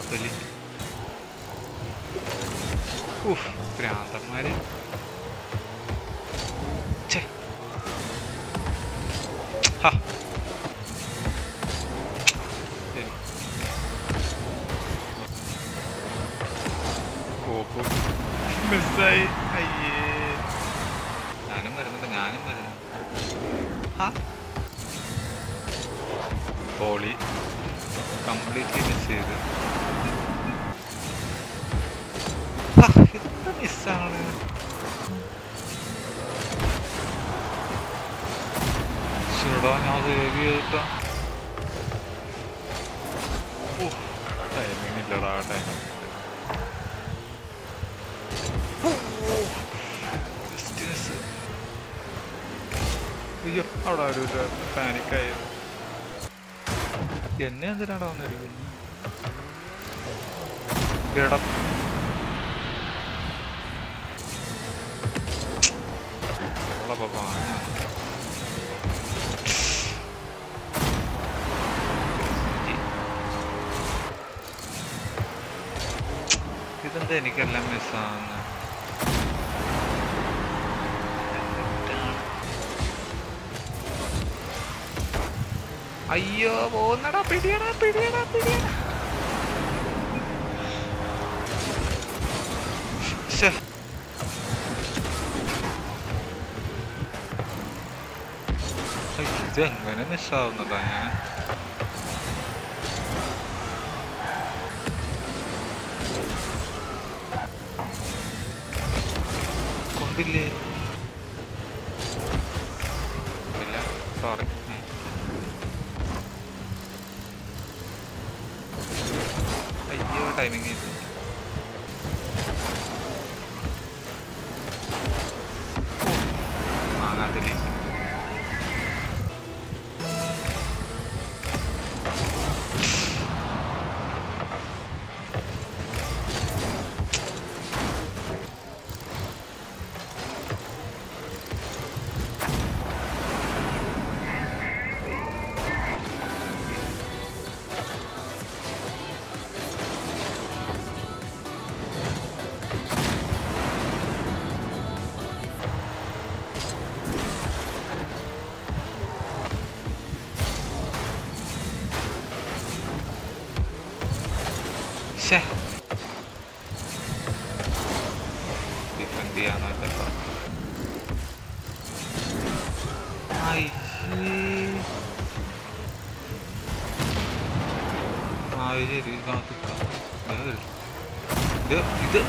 തൊലി ഉഫ് ഭ്രാന്തന്മാര് ഛെ. ഹാ. ശരി. കോപ്പ് മിസ്സായി അയ്യേ ഞാനും വരുന്നുണ്ട് ഞാനും വരുന്നു ഹാ പോളി കംപ്ലീറ്റ്ലി മിസ് ചെയ്ത് ഹാ, എന്ത് മിസ്സാണ് ചേടാ ഞാൻ സേവ് ചെയ്തിട്ടാ ടൈമിങ് ഇല്ലടാ ടൈമിങ് അയ്യോ അവിടെ ഒരു പാനിക്കായി എന്നെ എന്തിനാടാ വന്നിരിക്കുന്നു എടാ ഉള്ളപ്പോ പാഞ്ഞ ഇതെന്താ എനിക്കെല്ലാം മിസ്സാവുന്ന അയ്യോ പോകുന്നടാ പിടിയടാ പിടിയടാ പിടിയടാ ശ്ശെ. അയ്യ, ഇത് എങ്ങനെ മിസ്സാവുന്നതാ ഞാൻ കൊണ്ടില്ലേ ഇല്ല സോറി അയ്യോ ടൈമിങ് വാങ്ങാത്തില്ലേ ശ്ശേ ഡിഫെൻഡ് ചെയ്യാന്ന് വെച്ചപ്പോ അയ്യേ ആ ഇത് ശരി കാത്തിക്കാം ഇത് ഇത്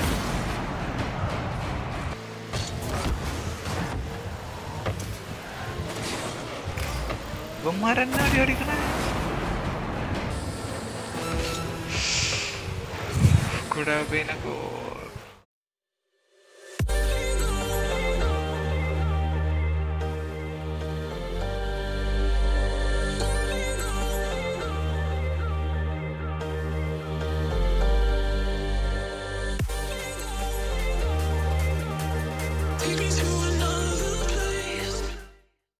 ഇവന്മാരെന്നെ അടി അടിക്കണേ Could have been a goal.